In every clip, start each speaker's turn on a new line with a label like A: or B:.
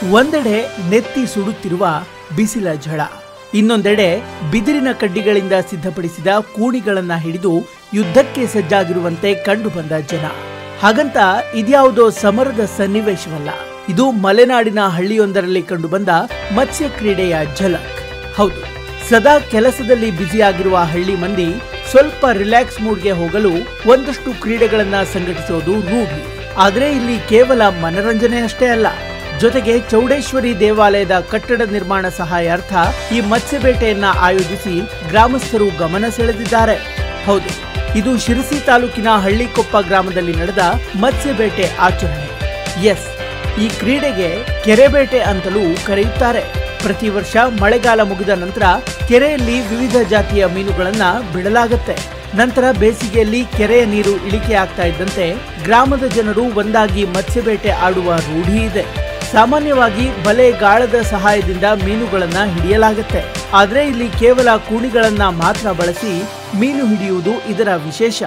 A: ಒಂದೆಡೆ ನೆತ್ತಿ ಸುಡುತ್ತಿರುವ ಬಿಸಿಲ ಝಳ ಇನ್ನೊಂದೆಡೆ ಬಿದಿರಿನ ಕಡ್ಡಿಗಳಿಂದ ಸಿದ್ಧಪಡಿಸಿದ ಕೂಣಿಗಳನ್ನ ಹಿಡಿದು ಯುದ್ಧಕ್ಕೆ ಸಜ್ಜಾಗಿರುವಂತೆ ಕಂಡುಬಂದ ಜನ ಹಾಗಂತ ಇದ್ಯಾವುದೋ ಸಮರದ ಸನ್ನಿವೇಶವಲ್ಲ ಇದು ಮಲೆನಾಡಿನ ಹಳ್ಳಿಯೊಂದರಲ್ಲಿ ಕಂಡುಬಂದ ಮತ್ಸ್ಯ ಕ್ರೀಡೆಯ ಝಲಕ್ ಹೌದು ಸದಾ ಕೆಲಸದಲ್ಲಿ ಬ್ಯುಸಿಯಾಗಿರುವ ಹಳ್ಳಿ ಮಂದಿ ಸ್ವಲ್ಪ ರಿಲ್ಯಾಕ್ಸ್ ಮೂಡ್ಗೆ ಹೋಗಲು ಒಂದಷ್ಟು ಕ್ರೀಡೆಗಳನ್ನ ಸಂಘಟಿಸೋದು ರೂಢಿ ಆದ್ರೆ ಇಲ್ಲಿ ಕೇವಲ ಮನರಂಜನೆ ಅಷ್ಟೇ ಅಲ್ಲ ಜೊತೆಗೆ ಚೌಡೇಶ್ವರಿ ದೇವಾಲಯದ ಕಟ್ಟಡ ನಿರ್ಮಾಣ ಸಹಾಯಾರ್ಥ ಈ ಮತ್ಸ್ಯಬೇಟೆಯನ್ನ ಆಯೋಜಿಸಿ ಗ್ರಾಮಸ್ಥರು ಗಮನ ಸೆಳೆದಿದ್ದಾರೆ ಹೌದು ಇದು ಶಿರಸಿ ತಾಲೂಕಿನ ಹಳ್ಳಿಕೊಪ್ಪ ಗ್ರಾಮದಲ್ಲಿ ನಡೆದ ಮತ್ಸ್ಯಬೇಟೆ ಆಚರಣೆ ಎಸ್ ಈ ಕ್ರೀಡೆಗೆ ಕೆರೆಬೇಟೆ ಅಂತಲೂ ಕರೆಯುತ್ತಾರೆ ಪ್ರತಿ ವರ್ಷ ಮಳೆಗಾಲ ಮುಗಿದ ನಂತರ ಕೆರೆಯಲ್ಲಿ ವಿವಿಧ ಜಾತಿಯ ಮೀನುಗಳನ್ನ ಬಿಡಲಾಗುತ್ತೆ ನಂತರ ಬೇಸಿಗೆಯಲ್ಲಿ ಕೆರೆಯ ನೀರು ಇಳಿಕೆ ಆಗ್ತಾ ಇದ್ದಂತೆ ಗ್ರಾಮದ ಜನರು ಒಂದಾಗಿ ಮತ್ಸ್ಯಬೇಟೆ ಆಡುವ ರೂಢಿ ಇದೆ ಸಾಮಾನ್ಯವಾಗಿ ಬಲೆ ಗಾಳದ ಸಹಾಯದಿಂದ ಮೀನುಗಳನ್ನ ಹಿಡಿಯಲಾಗುತ್ತೆ ಆದ್ರೆ ಇಲ್ಲಿ ಕೇವಲ ಕೂಣಿಗಳನ್ನ ಮಾತ್ರ ಬಳಸಿ ಮೀನು ಹಿಡಿಯುವುದು ಇದರ ವಿಶೇಷ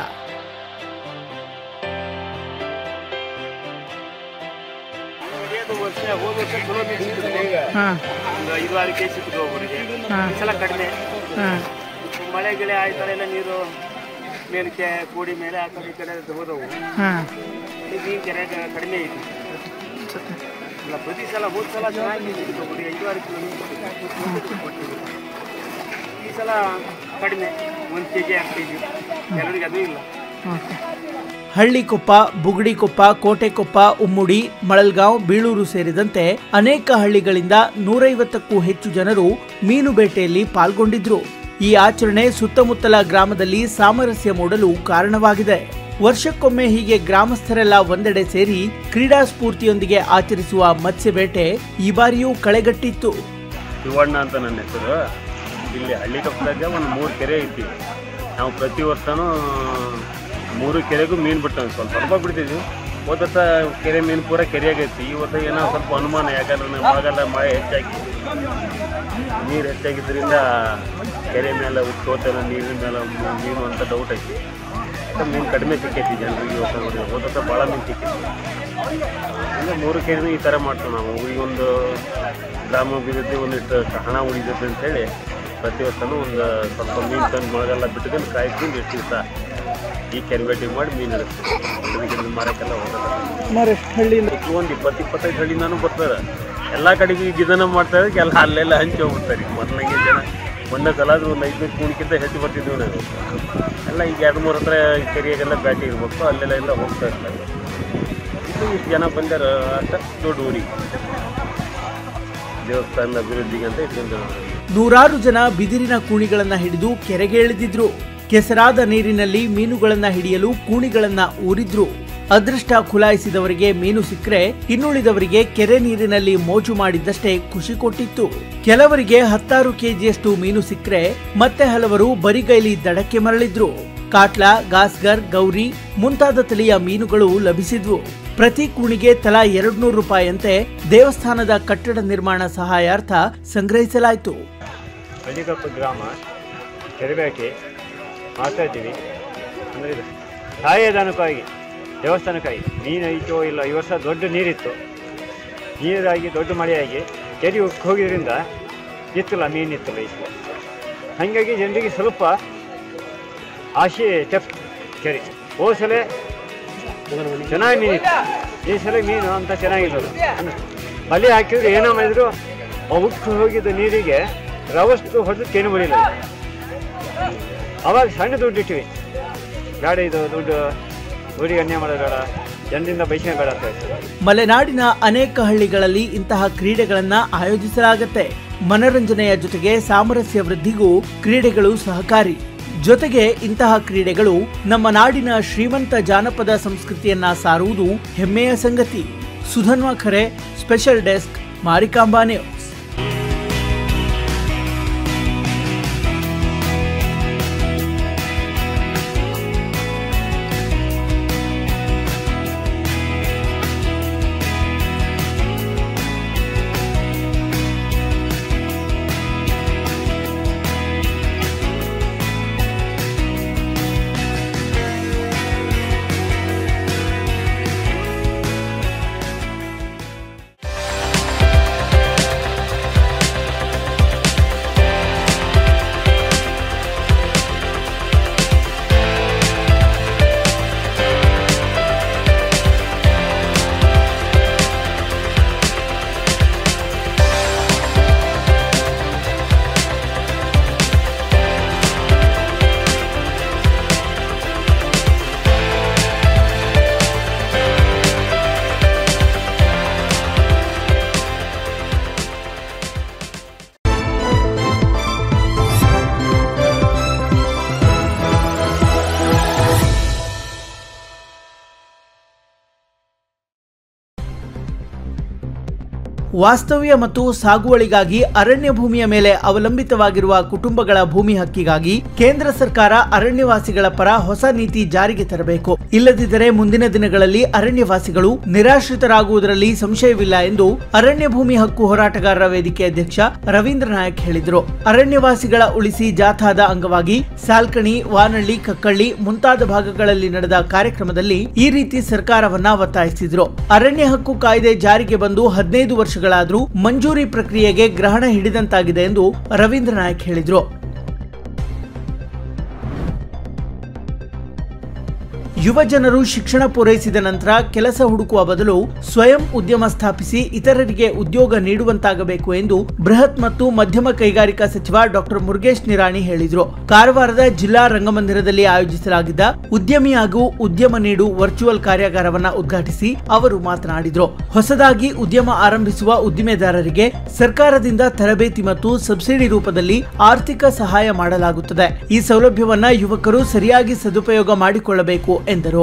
B: ಹಿಡಿಯೋದು ವರ್ಷ ಹೋದ ವರ್ಷ ಚಲೋ ಮೀನು ಸಿಕ್ಕಿದೆ ಒಂದು ಐದು ಆರು ಕೆ ಸಿಕ್ಕಿದ್ದು ಒಬ್ಬರಿಗೆ ಈ ಸಲ ಕಡಿಮೆ ಮಳೆ ಗಿಳೆ ಆಯ್ತಾರೆ ಎಲ್ಲ ನೀರು ಮೇಲಕ್ಕೆ ಕೂಡಿ ಮೇಲೆ ಆ ಕಡೆ ಈ ಕಡೆ ಹೋದವು ಈಗ ನೀರು ಕೆರೆ ಕಡಿಮೆ ಐತಿ ಇಲ್ಲ ಪ್ರತಿ ಸಲ ಹೋದ ಸಲ ಚೆನ್ನಾಗಿ ಮೀನು ಸಿಕ್ಕಿದ್ದು ಒಬ್ಬರಿಗೆ ಐದು ಆರು ಕಿಲೋ ಮೀನು ಸಿಕ್ಕಿದ್ದು. ಈ ಸಲ ಕಡಿಮೆ ಒಂದು ಕೆ ಜಿ ಎರಡು ಕೆ ಜಿ ಕೆಲವರಿಗೆ ಅದು ಇಲ್ಲ
A: ಹಳ್ಳಿಕೊಪ್ಪ ಬುಗುಡಿಕೊಪ್ಪ ಕೋಟೆಕೊಪ್ಪ ಉಮ್ಮುಡಿ ಮಳಲ್ಗಾಂವ್ ಬೀಳೂರು ಸೇರಿದಂತೆ ಅನೇಕ ಹಳ್ಳಿಗಳಿಂದ ನೂರೈವತ್ತಕ್ಕೂ ಹೆಚ್ಚು ಜನರು ಮೀನು ಬೇಟೆಯಲ್ಲಿ ಪಾಲ್ಗೊಂಡಿದ್ರು ಈ ಆಚರಣೆ ಸುತ್ತಮುತ್ತಲ ಗ್ರಾಮದಲ್ಲಿ ಸಾಮರಸ್ಯ ಮೂಡಲು ಕಾರಣವಾಗಿದೆ ವರ್ಷಕ್ಕೊಮ್ಮೆ ಹೀಗೆ ಗ್ರಾಮಸ್ಥರೆಲ್ಲ ಒಂದೆಡೆ ಸೇರಿ ಕ್ರೀಡಾ ಸ್ಫೂರ್ತಿಯೊಂದಿಗೆ ಆಚರಿಸುವ ಮತ್ಸ್ಯಬೇಟೆ ಈ ಬಾರಿಯೂ ಕಳೆಗಟ್ಟಿತ್ತು
B: ಶಿವಣ್ಣ ಅಂತ ನನ್ನ ಹೆಸರು ಇಲ್ಲಿ ಹಳ್ಳಿ ಕಪ್ಪದಾಗ ಒಂದು ಮೂರು ಕೆರೆ ಐತಿ ನಾವು ಪ್ರತಿ ವರ್ಷನೂ ಮೂರು ಕೆರೆಗೂ ಮೀನು ಬಿಡ್ತೇವೆ ಸ್ವಲ್ಪ ಸ್ವಲ್ಪ ಬಿಡ್ತಿದ್ವಿ ಹೋದ ವರ್ಷ ಕೆರೆ ಮೀನು ಪೂರ ಕೆರೆಯಾಗೈತಿ ಈ ವರ್ಷ ಏನೋ ಸ್ವಲ್ಪ ಅನುಮಾನ ಯಾಕಂದ್ರೆ ನಮ್ಮ ಮಳೆಗಾಲ ಮಳೆ ಹೆಚ್ಚಾಗಿ ನೀರು ಹೆಚ್ಚಾಗಿದ್ದರಿಂದ ಕೆರೆ ಮೇಲೆ ಉತ್ಕೋತನ ನೀರಿನ ಮೇಲೆ ಮೀ- ಮೀನು ಅಂತ ಡೌಟ್ ಐತಿ ಮತ್ತೆ ಮೀನು ಕಡಿಮೆ ಸಿಕ್ಕೈತಿ ಜನರಿಗೆ ಈ ವರ್ಷ ನೋಡಿ ಹೋದ ವರ್ಷ ಭಾಳ ಮೀನು ಸಿಕ್ಕೈತಿ ಅಂದರೆ ಮೂರು ಕೆರೆನೂ ಈ ಥರ ಮಾಡ್ತೇವೆ ನಾವು ಊರಿಗೊಂದು ಗ್ರಾಮಾಭಿವೃದ್ಧಿ ಒಂದಿಷ್ಟು ಹಣ ಉಳಿತೈತೆ ಅಂತೇಳಿ ಪ್ರತಿ ವರ್ಷನೂ ಒಂದು ಸ್ವಲ್ಪ ಮೀನು ತಂದು ಮಳೆಗೆಲ್ಲ ಬಿಟ್ಕೊಂಡು ಕಾಯ್ಕೊಂಡು ಎಷ್ಟು ದಿವಸ ಈ ಕೆರೆ ಭೇಟಿ ಮಾಡಿ ಮೀನು ಹಿಡಿಸ್ತೀವಿ ಇದಕ್ಕಿಂತ ಮಾರಕ್ಕೆಲ್ಲ ಹೋಗೋದು ಒಂದು ಇಪ್ಪತ್ತು ಇಪ್ಪತ್ತೈದು ಹಳ್ಳಿನಾನು ಬರ್ತಾರೆ ಎಲ್ಲ ಕಡೆಗೂ ಈಗ ಇದನ್ನ ಮಾಡ್ತಾರೆ ಎಲ್ಲ ಅಲ್ಲೆಲ್ಲ ಹಂಚಿ ಹೋಗ್ಬಿಡ್ತಾರೆ ಈಗ ಮೊದಲಾಗೆ ಜನ ಒಂದೇ ಸಲ ಆದ್ರೂ ಒಂದು ಐದುನೂರು ಕೂಣಿಕ್ಕಿಂತ ಹೆಚ್ಚು ಬರ್ತಿದ್ವಿ ನಾವು ಎಲ್ಲ ಈಗ ಎರಡು ಮೂರು ಹತ್ರ ಈ ಕೆರೆಯಾಗೆಲ್ಲ ಬ್ಯಾಟಿ ಇರ್ಬೇಕು ಅಲ್ಲೆಲ್ಲ ಎಲ್ಲ ಹೋಗ್ತಾ ಇರ್ತಾರೆ ಇದು ಇಷ್ಟು ಜನ ಬಂದಾರ ಅಷ್ಟ ದೊಡ್ಡ ಊರಿಗೆ ದೇವಸ್ಥಾನದ ಅಭಿವೃದ್ಧಿಗೆ ಅಂತ ಇಟ್ಕೊಂಡು
A: ನೂರಾರು ಜನ ಬಿದಿರಿನ ಕೂಣಿಗಳನ್ನ ಹಿಡಿದು ಕೆರೆಗೆ ಇಳಿದಿದ್ರು ಕೆಸರಾದ ನೀರಿನಲ್ಲಿ ಮೀನುಗಳನ್ನ ಹಿಡಿಯಲು ಕೂಣಿಗಳನ್ನ ಊರಿದ್ರು ಅದೃಷ್ಟ ಖುಲಾಯಿಸಿದವರಿಗೆ ಮೀನು ಸಿಕ್ಕರೆ ಇನ್ನುಳಿದವರಿಗೆ ಕೆರೆ ನೀರಿನಲ್ಲಿ ಮೋಜು ಮಾಡಿದ್ದಷ್ಟೇ ಖುಷಿ ಕೊಟ್ಟಿತ್ತು ಕೆಲವರಿಗೆ ಹತ್ತಾರು ಕೆಜಿಯಷ್ಟು ಮೀನು ಸಿಕ್ಕರೆ ಮತ್ತೆ ಹಲವರು ಬರಿಗೈಲಿ ದಡಕ್ಕೆ ಮರಳಿದ್ರು ಕಾಟ್ಲಾ ಗಾಸ್ಗರ್ ಗೌರಿ ಮುಂತಾದ ತಳಿಯ ಮೀನುಗಳು ಲಭಿಸಿದ್ವು ಪ್ರತಿ ಕೂಣಿಗೆ ತಲಾ ಎರಡ್ನೂರು ರೂಪಾಯಿಯಂತೆ ದೇವಸ್ಥಾನದ ಕಟ್ಟಡ ನಿರ್ಮಾಣ ಸಹಾಯಾರ್ಥ ಸಂಗ್ರಹಿಸಲಾಯಿತು
B: ಹಳ್ಳಿಕಪ್ಪ ಗ್ರಾಮ ಕೆರೆಬೇಟಿ ಮಾಡ್ತಾ ಇದ್ದೀವಿ ಅಂದರೆ ಇದು ಸಹಾಯಧನಕ್ಕಾಗಿ ದೇವಸ್ಥಾನಕ್ಕಾಗಿ ನೀರು ಐತೋ ಇಲ್ಲ ಈ ವರ್ಷ ದೊಡ್ಡ ನೀರಿತ್ತು ನೀರಾಗಿ ದೊಡ್ಡ ಮಳೆಯಾಗಿ ಕೆರೆ ಉಕ್ಕಿ ಹೋಗಿದ್ರಿಂದ ಇತ್ತಿಲ್ಲ ಮೀನು ಇತ್ತಿಲ್ಲ ಈ ಸಲ ಹಾಗಾಗಿ ಜನರಿಗೆ ಸ್ವಲ್ಪ ಆಸೆ ತೆಪ್ ಕೆರೆ ಹೋದ ಸಲ ಚೆನ್ನಾಗಿ ಮೀನಿತ್ತು ಈ ಸಲ ಮೀನು ಅಂತ ಚೆನ್ನಾಗಿಲ್ಲ ಅದು. ಬಲೆ ಹಾಕಿದ್ರು ಏನೋ ಮಾಡಿದ್ರು ಆ ಉಕ್ಕಿ ಹೋಗಿದ್ದ ನೀರಿಗೆ ರವಸ್ತು ಹೊಡೆದು ಕೇನು ಬಳಿಲ್ಲ ಅವಾಗ ಸಣ್ಣ ದುಡ್ಡು ಇಟ್ಟಿವಿ ಬೇಡ ಇದು ದುಡ್ಡು ಊರಿಗೆ ಅನ್ಯಾಯ ಮಾಡೋದು ಬೇಡ ಜನರಿಂದ ಬೈಸ್ಕೊಂಡು ಬೇಡ ಅಂತ ಹೇಳ್ತಾರೆ
A: ಮಲೆನಾಡಿನ ಅನೇಕ ಹಳ್ಳಿಗಳಲ್ಲಿ ಇಂತಹ ಕ್ರೀಡೆಗಳನ್ನ ಆಯೋಜಿಸಲಾಗುತ್ತೆ ಮನರಂಜನೆಯ ಜೊತೆಗೆ ಸಾಮರಸ್ಯ ವೃದ್ಧಿಗೂ ಕ್ರೀಡೆಗಳು ಸಹಕಾರಿ ಜೊತೆಗೆ ಇಂತಹ ಕ್ರೀಡೆಗಳು ನಮ್ಮ ನಾಡಿನ ಶ್ರೀಮಂತ ಜಾನಪದ ಸಂಸ್ಕೃತಿಯನ್ನ ಸಾರುವುದು ಹೆಮ್ಮೆಯ ಸಂಗತಿ ಸುಧನ್ವಾ ಖರೆ ಸ್ಪೆಷಲ್ ಡೆಸ್ಕ್ ಮಾರಿಕಾಂಬಾ ನ್ಯೂಸ್ ವಾಸ್ತವ್ಯ ಮತ್ತು ಸಾಗುವಳಿಗಾಗಿ ಅರಣ್ಯ ಭೂಮಿಯ ಮೇಲೆ ಅವಲಂಬಿತವಾಗಿರುವ ಕುಟುಂಬಗಳ ಭೂಮಿ ಹಕ್ಕಿಗಾಗಿ ಕೇಂದ್ರ ಸರ್ಕಾರ ಅರಣ್ಯವಾಸಿಗಳ ಪರ ಹೊಸ ನೀತಿ ಜಾರಿಗೆ ತರಬೇಕು ಇಲ್ಲದಿದ್ದರೆ ಮುಂದಿನ ದಿನಗಳಲ್ಲಿ ಅರಣ್ಯವಾಸಿಗಳು ನಿರಾಶ್ರಿತರಾಗುವುದರಲ್ಲಿ ಸಂಶಯವಿಲ್ಲ ಎಂದು ಅರಣ್ಯ ಭೂಮಿ ಹಕ್ಕು ಹೋರಾಟಗಾರರ ವೇದಿಕೆ ಅಧ್ಯಕ್ಷ ರವೀಂದ್ರ ನಾಯಕ್ ಹೇಳಿದರು ಅರಣ್ಯವಾಸಿಗಳ ಉಳಿಸಿ ಜಾಥಾದ ಅಂಗವಾಗಿ ಸಾಲ್ಕಣಿ ವಾನಳ್ಳಿ ಕಕ್ಕಳ್ಳಿ ಮುಂತಾದ ಭಾಗಗಳಲ್ಲಿ ನಡೆದ ಕಾರ್ಯಕ್ರಮದಲ್ಲಿ ಈ ರೀತಿ ಸರ್ಕಾರವನ್ನ ಒತ್ತಾಯಿಸಿದ್ರು ಅರಣ್ಯ ಹಕ್ಕು ಕಾಯ್ದೆ ಜಾರಿಗೆ ಬಂದು ಹದಿನೈದು ವರ್ಷಗಳಾದರೂ ಮಂಜೂರಿ ಪ್ರಕ್ರಿಯೆಗೆ ಗ್ರಹಣ ಹಿಡಿದಂತಾಗಿದೆ ಎಂದು ರವೀಂದ್ರ ನಾಯಕ್ ಹೇಳಿದರು ಯುವ ಜನರು ಶಿಕ್ಷಣ ಪೂರೈಸಿದ ನಂತರ ಕೆಲಸ ಹುಡುಕುವ ಬದಲು ಸ್ವಯಂ ಉದ್ಯಮ ಸ್ಥಾಪಿಸಿ ಇತರರಿಗೆ ಉದ್ಯೋಗ ನೀಡುವಂತಾಗಬೇಕು ಎಂದು ಬೃಹತ್ ಮತ್ತು ಮಧ್ಯಮ ಕೈಗಾರಿಕಾ ಸಚಿವ ಡಾಕ್ಟರ್ ಮುರುಗೇಶ್ ನಿರಾಣಿ ಹೇಳಿದರು ಕಾರವಾರದ ಜಿಲ್ಲಾ ರಂಗಮಂದಿರದಲ್ಲಿ ಆಯೋಜಿಸಲಾಗಿದ್ದ ಉದ್ಯಮಿ ಹಾಗೂ ಉದ್ಯಮ ನೀಡು ವರ್ಚುವಲ್ ಕಾರ್ಯಾಗಾರವನ್ನ ಉದ್ಘಾಟಿಸಿ ಅವರು ಮಾತನಾಡಿದರು ಹೊಸದಾಗಿ ಉದ್ಯಮ ಆರಂಭಿಸುವ ಉದ್ದಿಮೆದಾರರಿಗೆ ಸರ್ಕಾರದಿಂದ ತರಬೇತಿ ಮತ್ತು ಸಬ್ಸಿಡಿ ರೂಪದಲ್ಲಿ ಆರ್ಥಿಕ ಸಹಾಯ ಮಾಡಲಾಗುತ್ತದೆ ಈ ಸೌಲಭ್ಯವನ್ನ ಯುವಕರು ಸರಿಯಾಗಿ ಸದುಪಯೋಗ ಮಾಡಿಕೊಳ್ಳಬೇಕು ಎಂದರು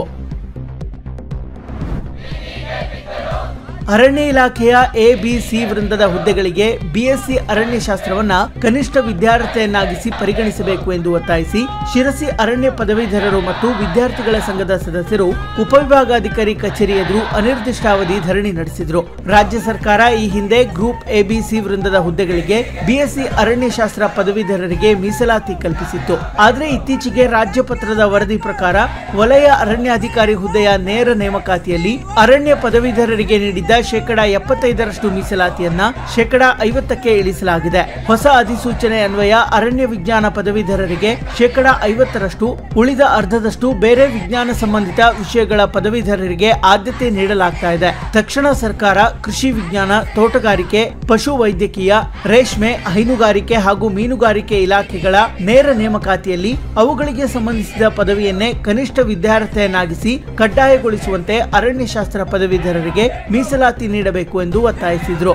A: ಅರಣ್ಯ ಇಲಾಖೆಯ ಎ ಬಿ ಸಿ ವೃಂದದ ಹುದ್ದೆಗಳಿಗೆ ಬಿಎಸ್ಸಿ ಅರಣ್ಯಶಾಸ್ತ್ರವನ್ನ ಕನಿಷ್ಠ ವಿದ್ಯಾರ್ಥಿಯನ್ನಾಗಿಸಿ ಪರಿಗಣಿಸಬೇಕು ಎಂದು ಒತ್ತಾಯಿಸಿ ಶಿರಸಿ ಅರಣ್ಯ ಪದವೀಧರರು ಮತ್ತು ವಿದ್ಯಾರ್ಥಿಗಳ ಸಂಘದ ಸದಸ್ಯರು ಉಪವಿಭಾಗಾಧಿಕಾರಿ ಕಚೇರಿ ಎದುರು ಅನಿರ್ದಿಷ್ಟಾವಧಿ ಧರಣಿ ನಡೆಸಿದರು ರಾಜ್ಯ ಸರ್ಕಾರ ಈ ಹಿಂದೆ ಗ್ರೂಪ್ ಎಬಿಸಿ ವೃಂದದ ಹುದ್ದೆಗಳಿಗೆ ಬಿಎಸ್ಸಿ ಅರಣ್ಯಶಾಸ್ತ್ರ ಪದವೀಧರರಿಗೆ ಮೀಸಲಾತಿ ಕಲ್ಪಿಸಿತ್ತು ಆದರೆ ಇತ್ತೀಚೆಗೆ ರಾಜ್ಯ ಪತ್ರದ ವರದಿ ಪ್ರಕಾರ ವಲಯ ಅರಣ್ಯಾಧಿಕಾರಿ ಹುದ್ದೆಯ ನೇರ ನೇಮಕಾತಿಯಲ್ಲಿ ಅರಣ್ಯ ಪದವೀಧರರಿಗೆ ನೀಡಿದ್ದ ಶೇಕಡಾ ಎಪ್ಪತ್ತೈದರಷ್ಟು ಮೀಸಲಾತಿಯನ್ನ ಶೇಕಡಾ ಐವತ್ತಕ್ಕೆ ಇಳಿಸಲಾಗಿದೆ ಹೊಸ ಅಧಿಸೂಚನೆ ಅನ್ವಯ ಅರಣ್ಯ ವಿಜ್ಞಾನ ಪದವೀಧರರಿಗೆ ಶೇಕಡಾ ಐವತ್ತರಷ್ಟು ಉಳಿದ ಅರ್ಧದಷ್ಟು ಬೇರೆ ವಿಜ್ಞಾನ ಸಂಬಂಧಿತ ವಿಷಯಗಳ ಪದವೀಧರರಿಗೆ ಆದ್ಯತೆ ನೀಡಲಾಗ್ತಾ ಇದೆ ತಕ್ಷಣ ಸರ್ಕಾರ ಕೃಷಿ ವಿಜ್ಞಾನ ತೋಟಗಾರಿಕೆ ಪಶು ವೈದ್ಯಕೀಯ ರೇಷ್ಮೆ ಹೈನುಗಾರಿಕೆ ಹಾಗೂ ಮೀನುಗಾರಿಕೆ ಇಲಾಖೆಗಳ ನೇರ ನೇಮಕಾತಿಯಲ್ಲಿ ಅವುಗಳಿಗೆ ಸಂಬಂಧಿಸಿದ ಪದವಿಯನ್ನೇ ಕನಿಷ್ಠ ವಿದ್ಯಾರ್ಥಿಯನ್ನಾಗಿಸಿ ಕಡ್ಡಾಯಗೊಳಿಸುವಂತೆ ಅರಣ್ಯಶಾಸ್ತ್ರ ಪದವೀಧರರಿಗೆ ಮೀಸಲಾತಿ ನೀಡಬೇಕು ಎಂದು ಒತ್ತಾಯಿಸಿದರು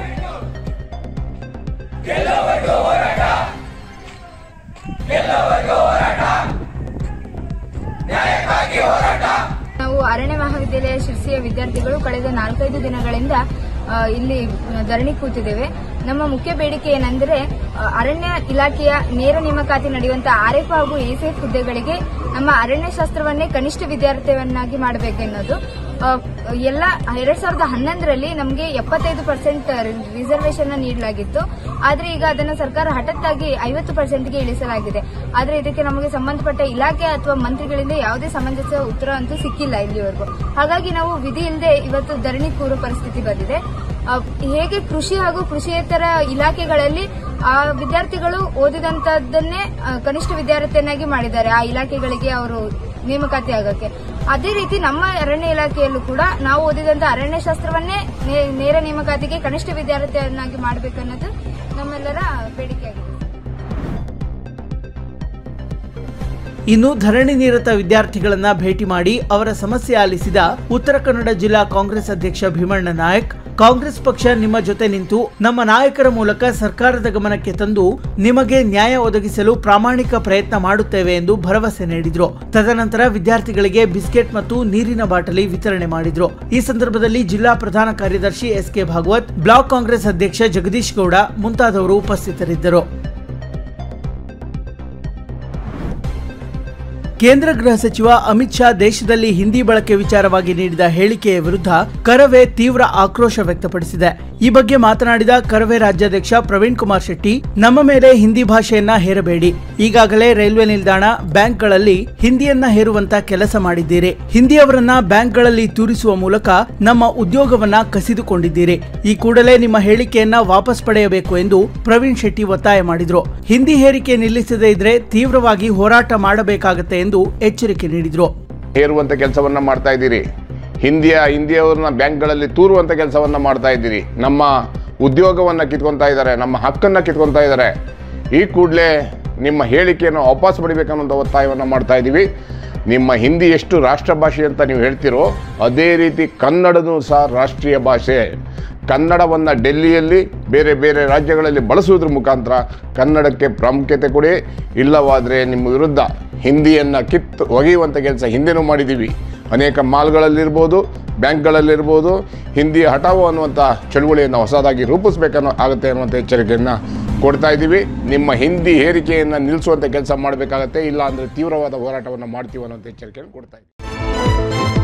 C: ನಾವು ಅರಣ್ಯ ಮಹಾವಿದ್ಯಾಲಯ ಶಿರ್ಸಿಯ ವಿದ್ಯಾರ್ಥಿಗಳು ಕಳೆದ ನಾಲ್ಕೈದು ದಿನಗಳಿಂದ ಆ, ಇಲ್ಲಿ ಧರಣಿ ಕೂತಿದ್ದೇವೆ ನಮ್ಮ ಮುಖ್ಯ ಬೇಡಿಕೆ ಏನೆಂದರೆ ಆ, ಅರಣ್ಯ ಇಲಾಖೆಯ ನೇರ ನೇಮಕಾತಿ ನಡೆಯುವಂತಹ ಆರ್ಎಫ್ ಹಾಗೂ ಎಸಿಎಫ್ ಹುದ್ದೆಗಳಿಗೆ ನಮ್ಮ ಅರಣ್ಯಶಾಸ್ತ್ರವನ್ನೇ ಕನಿಷ್ಠ ವಿದ್ಯಾರ್ಥಿಯನ್ನಾಗಿ ಮಾಡಬೇಕೆನ್ನೋದು ಆ, ಎಲ್ಲ ಎರಡ್ ಸಾವಿರದ ಹನ್ನೊಂದರಲ್ಲಿ ನಮಗೆ ಎಪ್ಪತ್ತೈದು ಪರ್ಸೆಂಟ್ ರಿಸರ್ವೇಶನ್ ನೀಡಲಾಗಿತ್ತು ಆದ್ರೆ ಈಗ ಅದನ್ನು ಸರ್ಕಾರ ಹಠತ್ತಾಗಿ ಐವತ್ತು ಪರ್ಸೆಂಟ್ಗೆ ಇಳಿಸಲಾಗಿದೆ ಆದ್ರೆ ಇದಕ್ಕೆ ನಮಗೆ ಸಂಬಂಧಪಟ್ಟ ಇಲಾಖೆ ಅಥವಾ ಮಂತ್ರಿಗಳಿಂದ ಯಾವುದೇ ಸಮಂಜಸ ಉತ್ತರ ಅಂತೂ ಸಿಕ್ಕಿಲ್ಲ ಇಲ್ಲಿವರೆಗೂ ಹಾಗಾಗಿ ನಾವು ವಿಧಿ ಇಲ್ಲದೆ ಇವತ್ತು ಧರಣಿ ಕೂರುವ ಪರಿಸ್ಥಿತಿ ಬಂದಿದೆ ಆ, ಹೇಗೆ ಕೃಷಿ ಹಾಗೂ ಕೃಷಿಯೇತರ ಇಲಾಖೆಗಳಲ್ಲಿ ಆ ವಿದ್ಯಾರ್ಥಿಗಳು ಓದಿದಂತದ್ದನ್ನೇ ಆ, ಕನಿಷ್ಠ ವಿದ್ಯಾರ್ಥಿಯನ್ನಾಗಿ ಮಾಡಿದ್ದಾರೆ ಆ ಇಲಾಖೆಗಳಿಗೆ ಅವರು ನೇಮಕಾತಿ ಆಗಕ್ಕೆ ಅದೇ ರೀತಿ ನಮ್ಮ ಅರಣ್ಯ ಇಲಾಖೆಯಲ್ಲೂ ಕೂಡ ನಾವು ಓದಿದಂತ ಅರಣ್ಯಶಾಸ್ತ್ರವನ್ನೇ ನೇ- ನೇರ ನೇಮಕಾತಿಗೆ ಕನಿಷ್ಠ ವಿದ್ಯಾರ್ಥಿಯನ್ನಾಗಿ ಮಾಡಬೇಕನ್ನೋದು ನಮ್ಮೆಲ್ಲರ ಬೇಡಿಕೆಯಾಗಿದೆ
A: ಇನ್ನು ಧರಣಿ ನಿರತ ವಿದ್ಯಾರ್ಥಿಗಳನ್ನ ಭೇಟಿ ಮಾಡಿ ಅವರ ಸಮಸ್ಯೆ ಆಲಿಸಿದ ಉತ್ತರ ಕನ್ನಡ ಜಿಲ್ಲಾ ಕಾಂಗ್ರೆಸ್ ಅಧ್ಯಕ್ಷ ಭೀಮಣ್ಣ ನಾಯಕ್ ಕಾಂಗ್ರೆಸ್ ಪಕ್ಷ ನಿಮ್ಮ ಜೊತೆ ನಿಂತು ನಮ್ಮ ನಾಯಕರ ಮೂಲಕ ಸರ್ಕಾರದ ಗಮನಕ್ಕೆ ತಂದು ನಿಮಗೆ ನ್ಯಾಯ ಒದಗಿಸಲು ಪ್ರಾಮಾಣಿಕ ಪ್ರಯತ್ನ ಮಾಡುತ್ತೇವೆ ಎಂದು ಭರವಸೆ ನೀಡಿದ್ರು ತದನಂತರ ವಿದ್ಯಾರ್ಥಿಗಳಿಗೆ ಬಿಸ್ಕೆಟ್ ಮತ್ತು ನೀರಿನ ಬಾಟಲಿ ವಿತರಣೆ ಮಾಡಿದ್ರು ಈ ಸಂದರ್ಭದಲ್ಲಿ ಜಿಲ್ಲಾ ಪ್ರಧಾನ ಕಾರ್ಯದರ್ಶಿ S K Bhagwat block Congress ಅಧ್ಯಕ್ಷ ಜಗದೀಶ್ ಗೌಡ ಮುಂತಾದವರು ಉಪಸ್ಥಿತರಿದ್ದರು ಕೇಂದ್ರ ಗೃಹ ಸಚಿವ ಅಮಿತ್ ಶಾ ದೇಶದಲ್ಲಿ ಹಿಂದಿ ಬಳಕೆ ವಿಚಾರವಾಗಿ ನೀಡಿದ ಹೇಳಿಕೆಯ ವಿರುದ್ಧ ಕರವೇ ತೀವ್ರ ಆಕ್ರೋಶ ವ್ಯಕ್ತಪಡಿಸಿದೆ ಈ ಬಗ್ಗೆ ಮಾತನಾಡಿದ ಕರವೇ ರಾಜ್ಯಾಧ್ಯಕ್ಷ ಪ್ರವೀಣ್ ಕುಮಾರ್ ಶೆಟ್ಟಿ ನಮ್ಮ ಮೇಲೆ ಹಿಂದಿ ಭಾಷೆಯನ್ನ ಹೇರಬೇಡಿ ಈಗಾಗಲೇ ರೈಲ್ವೆ ನಿಲ್ದಾಣ ಬ್ಯಾಂಕ್ಗಳಲ್ಲಿ ಹಿಂದಿಯನ್ನ ಹೇರುವಂತ ಕೆಲಸ ಮಾಡಿದ್ದೀರಿ ಹಿಂದಿಯವರನ್ನ ಬ್ಯಾಂಕ್ಗಳಲ್ಲಿ ತೂರಿಸುವ ಮೂಲಕ ನಮ್ಮ ಉದ್ಯೋಗವನ್ನ ಕಸಿದುಕೊಂಡಿದ್ದೀರಿ ಈ ಕೂಡಲೇ ನಿಮ್ಮ ಹೇಳಿಕೆಯನ್ನ ವಾಪಸ್ ಪಡೆಯಬೇಕು ಎಂದು ಪ್ರವೀಣ್ ಶೆಟ್ಟಿ ಒತ್ತಾಯ ಮಾಡಿದ್ರು ಹಿಂದಿ ಹೇರಿಕೆ ನಿಲ್ಲಿಸದೇ ಇದ್ರೆ ತೀವ್ರವಾಗಿ ಹೋರಾಟ ಮಾಡಬೇಕಾಗತ್ತೆ ಎಂದು ಎಚ್ಚರಿಕೆ ನೀಡಿದ್ರು
D: ಹೇರುವಂಥ ಕೆಲಸವನ್ನು ಮಾಡ್ತಾ ಇದ್ದೀರಿ ಹಿಂದಿಯ ಹಿಂದಿಯವ್ರನ್ನ ಬ್ಯಾಂಕ್ಗಳಲ್ಲಿ ತೂರುವಂಥ ಕೆಲಸವನ್ನು ಮಾಡ್ತಾ ಇದ್ದೀರಿ ನಮ್ಮ ಉದ್ಯೋಗವನ್ನು ಕಿತ್ಕೊತಾ ಇದ್ದಾರೆ ನಮ್ಮ ಹಕ್ಕನ್ನು ಕಿತ್ಕೊತಾ ಇದ್ದಾರೆ ಈ ಕೂಡಲೇ ನಿಮ್ಮ ಹೇಳಿಕೆಯನ್ನು ವಾಪಸ್ ಪಡಿಬೇಕನ್ನೋಂಥ ಒತ್ತಾಯವನ್ನು ಮಾಡ್ತಾ ಇದ್ದೀವಿ ನಿಮ್ಮ ಹಿಂದಿ ಎಷ್ಟು ರಾಷ್ಟ್ರ ಭಾಷೆ ಅಂತ ನೀವು ಹೇಳ್ತೀರೋ ಅದೇ ರೀತಿ ಕನ್ನಡನೂ ಸಹ ರಾಷ್ಟ್ರೀಯ ಭಾಷೆ ಕನ್ನಡವನ್ನು ಡೆಲ್ಲಿಯಲ್ಲಿ ಬೇರೆ ಬೇರೆ ರಾಜ್ಯಗಳಲ್ಲಿ ಬಳಸುವುದ್ರ ಮುಖಾಂತರ ಕನ್ನಡಕ್ಕೆ ಪ್ರಾಮುಖ್ಯತೆ ಕೊಡಿ ಇಲ್ಲವಾದರೆ ನಿಮ್ಮ ವಿರುದ್ಧ ಹಿಂದಿಯನ್ನು ಕಿತ್ತು ಒಗೆಯುವಂಥ ಕೆಲಸ ಹಿಂದೆನೂ ಮಾಡಿದ್ದೀವಿ ಅನೇಕ ಮಾಲ್ಗಳಲ್ಲಿರ್ಬೋದು ಬ್ಯಾಂಕ್ಗಳಲ್ಲಿರ್ಬೋದು ಹಿಂದಿ ಹಠಾವೋ ಅನ್ನುವಂಥ ಚಳುವಳಿಯನ್ನು ಹೊಸದಾಗಿ ರೂಪಿಸಬೇಕನ್ನೋ ಆಗುತ್ತೆ ಅನ್ನುವಂಥ ಎಚ್ಚರಿಕೆಯನ್ನು ಕೊಡ್ತಾ ಇದ್ದೀವಿ ನಿಮ್ಮ ಹಿಂದಿ ಹೇರಿಕೆಯನ್ನು ನಿಲ್ಲಿಸುವಂಥ ಕೆಲಸ ಮಾಡಬೇಕಾಗತ್ತೆ ಇಲ್ಲ ಅಂದರೆ ತೀವ್ರವಾದ ಹೋರಾಟವನ್ನು ಮಾಡ್ತೀವಿ ಅನ್ನೋಂಥ ಎಚ್ಚರಿಕೆಯನ್ನು ಕೊಡ್ತಾ ಇದ್ದೀವಿ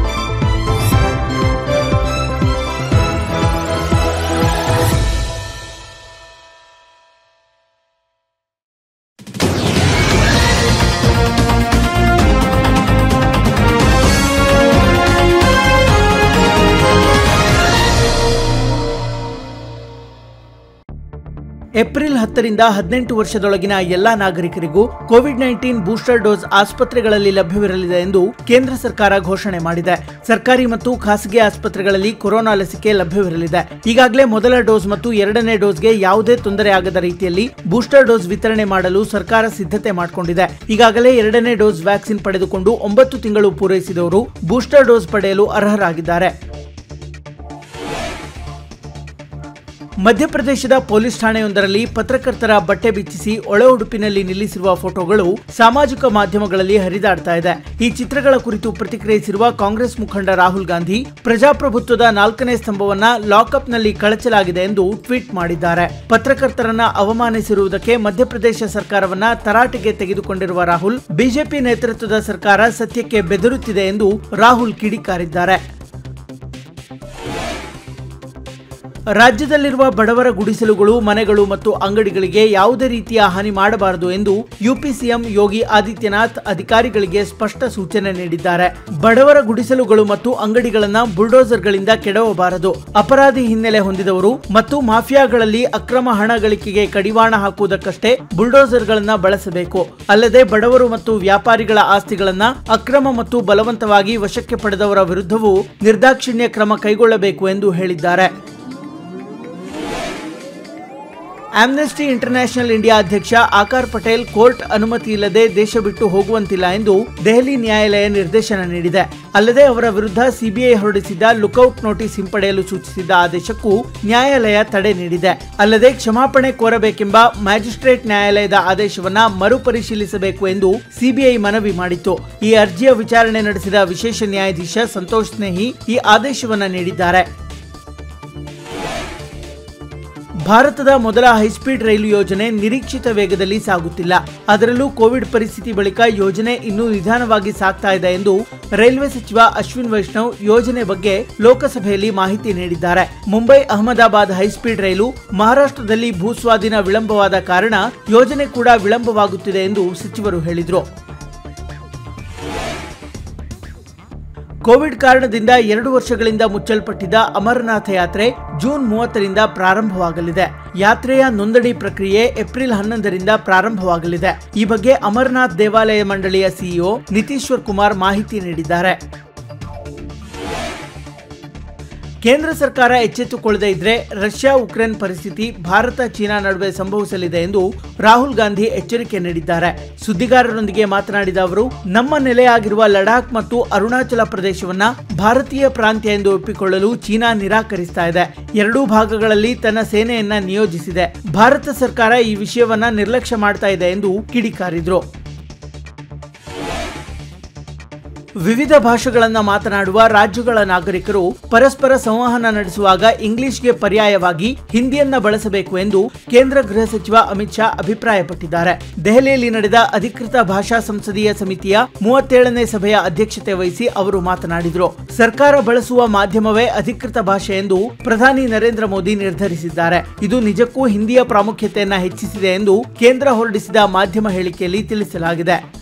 A: ಏಪ್ರಿಲ್ ಹತ್ತರಿಂದ ಹದಿನೆಂಟು ವರ್ಷದೊಳಗಿನ ಎಲ್ಲಾ ನಾಗರಿಕರಿಗೂ ಕೋವಿಡ್ ನೈನ್ಟೀನ್ ಬೂಸ್ಟರ್ ಡೋಸ್ ಆಸ್ಪತ್ರೆಗಳಲ್ಲಿ ಲಭ್ಯವಿರಲಿದೆ ಎಂದು ಕೇಂದ್ರ ಸರ್ಕಾರ ಘೋಷಣೆ ಮಾಡಿದೆ ಸರ್ಕಾರಿ ಮತ್ತು ಖಾಸಗಿ ಆಸ್ಪತ್ರೆಗಳಲ್ಲಿ ಕೊರೋನಾ ಲಸಿಕೆ ಲಭ್ಯವಿರಲಿದೆ ಈಗಾಗಲೇ ಮೊದಲ ಡೋಸ್ ಮತ್ತು ಎರಡನೇ ಡೋಸ್ಗೆ ಯಾವುದೇ ತೊಂದರೆ ಆಗದ ರೀತಿಯಲ್ಲಿ ಬೂಸ್ಟರ್ ಡೋಸ್ ವಿತರಣೆ ಮಾಡಲು ಸರ್ಕಾರ ಸಿದ್ಧತೆ ಮಾಡಿಕೊಂಡಿದೆ ಈಗಾಗಲೇ ಎರಡನೇ ಡೋಸ್ ವ್ಯಾಕ್ಸಿನ್ ಪಡೆದುಕೊಂಡು ಒಂಬತ್ತು ತಿಂಗಳು ಪೂರೈಸಿದವರು ಬೂಸ್ಟರ್ ಡೋಸ್ ಪಡೆಯಲು ಅರ್ಹರಾಗಿದ್ದಾರೆ ಮಧ್ಯಪ್ರದೇಶದ ಪೊಲೀಸ್ ಠಾಣೆಯೊಂದರಲ್ಲಿ ಪತ್ರಕರ್ತರ ಬಟ್ಟೆ ಬಿಚ್ಚಿಸಿ ಒಳ ಉಡುಪಿನಲ್ಲಿ ನಿಲ್ಲಿಸಿರುವ ಫೋಟೋಗಳು ಸಾಮಾಜಿಕ ಮಾಧ್ಯಮಗಳಲ್ಲಿ ಹರಿದಾಡ್ತಾ ಇದೆ ಈ ಚಿತ್ರಗಳ ಕುರಿತು ಪ್ರತಿಕ್ರಿಯಿಸಿರುವ ಕಾಂಗ್ರೆಸ್ ಮುಖಂಡ ರಾಹುಲ್ ಗಾಂಧಿ ಪ್ರಜಾಪ್ರಭುತ್ವದ ನಾಲ್ಕನೇ ಸ್ತಂಭವನ್ನ ಲಾಕಪ್ನಲ್ಲಿ ಕಳಚಲಾಗಿದೆ ಎಂದು ಟ್ವೀಟ್ ಮಾಡಿದ್ದಾರೆ ಪತ್ರಕರ್ತರನ್ನ ಅವಮಾನಿಸಿರುವುದಕ್ಕೆ ಮಧ್ಯಪ್ರದೇಶ ಸರ್ಕಾರವನ್ನ ತರಾಟೆಗೆ ತೆಗೆದುಕೊಂಡಿರುವ ರಾಹುಲ್ ಬಿಜೆಪಿ ನೇತೃತ್ವದ ಸರ್ಕಾರ ಸತ್ಯಕ್ಕೆ ಬೆದರುತ್ತಿದೆ ಎಂದು ರಾಹುಲ್ ಕಿಡಿಕಾರಿದ್ದಾರೆ ರಾಜ್ಯದಲ್ಲಿರುವ ಬಡವರ ಗುಡಿಸಲುಗಳು ಮನೆಗಳು ಮತ್ತು ಅಂಗಡಿಗಳಿಗೆ ಯಾವುದೇ ರೀತಿಯ ಹಾನಿ ಮಾಡಬಾರದು ಎಂದು ಯುಪಿ ಸಿಎಂ ಯೋಗಿ ಆದಿತ್ಯನಾಥ್ ಅಧಿಕಾರಿಗಳಿಗೆ ಸ್ಪಷ್ಟ ಸೂಚನೆ ನೀಡಿದ್ದಾರೆ ಬಡವರ ಗುಡಿಸಲುಗಳು ಮತ್ತು ಅಂಗಡಿಗಳನ್ನ ಬುಲ್ಡೋಸರ್ಗಳಿಂದ ಕೆಡವಬಾರದು ಅಪರಾಧಿ ಹಿನ್ನೆಲೆ ಹೊಂದಿದವರು ಮತ್ತು ಮಾಫಿಯಾಗಳಲ್ಲಿ ಅಕ್ರಮ ಹಣ ಗಳಿಕೆಗೆ ಕಡಿವಾಣ ಹಾಕುವುದಕ್ಕಷ್ಟೇ ಬುಲ್ಡೋಸರ್ಗಳನ್ನ ಬಳಸಬೇಕು ಅಲ್ಲದೆ ಬಡವರು ಮತ್ತು ವ್ಯಾಪಾರಿಗಳ ಆಸ್ತಿಗಳನ್ನ ಅಕ್ರಮ ಮತ್ತು ಬಲವಂತವಾಗಿ ವಶಕ್ಕೆ ಪಡೆದವರ ವಿರುದ್ಧವೂ ನಿರ್ದಾಕ್ಷಿಣ್ಯ ಕ್ರಮ ಕೈಗೊಳ್ಳಬೇಕು ಎಂದು ಹೇಳಿದ್ದಾರೆ ಆಮ್ನೆಸ್ಟಿ ಇಂಟರ್ನ್ಯಾಷನಲ್ ಇಂಡಿಯಾ ಅಧ್ಯಕ್ಷ ಆಕಾರ್ ಪಟೇಲ್ ಕೋರ್ಟ್ ಅನುಮತಿ ಇಲ್ಲದೆ ದೇಶ ಬಿಟ್ಟು ಹೋಗುವಂತಿಲ್ಲ ಎಂದು ದೆಹಲಿ ನ್ಯಾಯಾಲಯ ನಿರ್ದೇಶನ ನೀಡಿದೆ ಅಲ್ಲದೆ ಅವರ ವಿರುದ್ಧ ಸಿಬಿಐ ಹೊರಡಿಸಿದ್ದ ಲುಕೌಟ್ ನೋಟಿಸ್ ಹಿಂಪಡೆಯಲು ಸೂಚಿಸಿದ್ದ ಆದೇಶಕ್ಕೂ ನ್ಯಾಯಾಲಯ ತಡೆ ನೀಡಿದೆ ಅಲ್ಲದೆ ಕ್ಷಮಾಪಣೆ ಕೋರಬೇಕೆಂಬ ಮ್ಯಾಜಿಸ್ಟ್ರೇಟ್ ನ್ಯಾಯಾಲಯದ ಆದೇಶವನ್ನ ಮರುಪರಿಶೀಲಿಸಬೇಕು ಎಂದು ಸಿಬಿಐ ಮನವಿ ಮಾಡಿತ್ತು ಈ ಅರ್ಜಿಯ ವಿಚಾರಣೆ ನಡೆಸಿದ ವಿಶೇಷ ನ್ಯಾಯಾಧೀಶ ಸಂತೋಷ್ ಸ್ನೇಹಿ ಈ ಆದೇಶವನ್ನ ನೀಡಿದ್ದಾರೆ ಭಾರತದ ಮೊದಲ ಹೈಸ್ಪೀಡ್ ರೈಲು ಯೋಜನೆ ನಿರೀಕ್ಷಿತ ವೇಗದಲ್ಲಿ ಸಾಗುತ್ತಿಲ್ಲ ಅದರಲ್ಲೂ ಕೋವಿಡ್ ಪರಿಸ್ಥಿತಿ ಬಳಿಕ ಯೋಜನೆ ಇನ್ನೂ ನಿಧಾನವಾಗಿ ಸಾಗ್ತಾ ಇದೆ ಎಂದು ರೈಲ್ವೆ ಸಚಿವ ಅಶ್ವಿನ್ ವೈಷ್ಣವ್ ಯೋಜನೆ ಬಗ್ಗೆ ಲೋಕಸಭೆಯಲ್ಲಿ ಮಾಹಿತಿ ನೀಡಿದ್ದಾರೆ ಮುಂಬೈ ಅಹಮದಾಬಾದ್ ಹೈಸ್ಪೀಡ್ ರೈಲು ಮಹಾರಾಷ್ಟ್ರದಲ್ಲಿ ಭೂಸ್ವಾಧೀನ ವಿಳಂಬವಾದ ಕಾರಣ ಯೋಜನೆ ಕೂಡ ವಿಳಂಬವಾಗುತ್ತಿದೆ ಎಂದು ಸಚಿವರು ಹೇಳಿದರು ಕೋವಿಡ್ ಕಾರಣದಿಂದ ಎರಡು ವರ್ಷಗಳಿಂದ ಮುಚ್ಚಲ್ಪಟ್ಟಿದ್ದ ಅಮರನಾಥ ಯಾತ್ರೆ ಜೂನ್ ಮೂವತ್ತರಿಂದ ಪ್ರಾರಂಭವಾಗಲಿದೆ ಯಾತ್ರೆಯ ನೋಂದಣಿ ಪ್ರಕ್ರಿಯೆ ಏಪ್ರಿಲ್ ಹನ್ನೊಂದರಿಂದ ಪ್ರಾರಂಭವಾಗಲಿದೆ ಈ ಬಗ್ಗೆ ಅಮರನಾಥ್ ದೇವಾಲಯ ಮಂಡಳಿಯ ಸಿಇಒ ನಿತೀಶ್ವರ್ ಕುಮಾರ್ ಮಾಹಿತಿ ನೀಡಿದ್ದಾರೆ ಕೇಂದ್ರ ಸರ್ಕಾರ ಎಚ್ಚೆತ್ತುಕೊಳ್ಳದೇ ಇದ್ರೆ ರಷ್ಯಾ ಉಕ್ರೇನ್ ಪರಿಸ್ಥಿತಿ ಭಾರತ ಚೀನಾ ನಡುವೆ ಸಂಭವಿಸಲಿದೆ ಎಂದು ರಾಹುಲ್ ಗಾಂಧಿ ಎಚ್ಚರಿಕೆ ನೀಡಿದ್ದಾರೆ ಸುದ್ದಿಗಾರರೊಂದಿಗೆ ಮಾತನಾಡಿದ ಅವರು ನಮ್ಮ ನೆಲೆಯಾಗಿರುವ ಲಡಾಖ್ ಮತ್ತು ಅರುಣಾಚಲ ಪ್ರದೇಶವನ್ನ ಭಾರತೀಯ ಪ್ರಾಂತ್ಯ ಎಂದು ಒಪ್ಪಿಕೊಳ್ಳಲು ಚೀನಾ ನಿರಾಕರಿಸ್ತಾ ಇದೆ ಎರಡೂ ಭಾಗಗಳಲ್ಲಿ ತನ್ನ ಸೇನೆಯನ್ನ ನಿಯೋಜಿಸಿದೆ ಭಾರತ ಸರ್ಕಾರ ಈ ವಿಷಯವನ್ನ ನಿರ್ಲಕ್ಷ್ಯ ಮಾಡ್ತಾ ಇದೆ ಎಂದು ಕಿಡಿಕಾರಿದ್ರು ವಿವಿಧ ಭಾಷೆಗಳನ್ನ ಮಾತನಾಡುವ ರಾಜ್ಯಗಳ ನಾಗರಿಕರು ಪರಸ್ಪರ ಸಂವಹನ ನಡೆಸುವಾಗ ಇಂಗ್ಲಿಷ್ಗೆ ಪರ್ಯಾಯವಾಗಿ ಹಿಂದಿಯನ್ನ ಬಳಸಬೇಕು ಎಂದು ಕೇಂದ್ರ ಗೃಹ ಸಚಿವ ಅಮಿತ್ ಶಾ ಅಭಿಪ್ರಾಯಪಟ್ಟಿದ್ದಾರೆ ದೆಹಲಿಯಲ್ಲಿ ನಡೆದ ಅಧಿಕೃತ ಭಾಷಾ ಸಂಸದೀಯ ಸಮಿತಿಯ ಮೂವತ್ತೇಳನೇ ಸಭೆಯ ಅಧ್ಯಕ್ಷತೆ ವಹಿಸಿ ಅವರು ಮಾತನಾಡಿದರು ಸರ್ಕಾರ ಬಳಸುವ ಮಾಧ್ಯಮವೇ ಅಧಿಕೃತ ಭಾಷೆ ಎಂದು ಪ್ರಧಾನಿ ನರೇಂದ್ರ ಮೋದಿ ನಿರ್ಧರಿಸಿದ್ದಾರೆ ಇದು ನಿಜಕ್ಕೂ ಹಿಂದಿಯ ಪ್ರಾಮುಖ್ಯತೆಯನ್ನ ಹೆಚ್ಚಿಸಿದೆ ಎಂದು ಕೇಂದ್ರ ಹೊರಡಿಸಿದ ಮಾಧ್ಯಮ ಹೇಳಿಕೆಯಲ್ಲಿ ತಿಳಿಸಲಾಗಿದೆ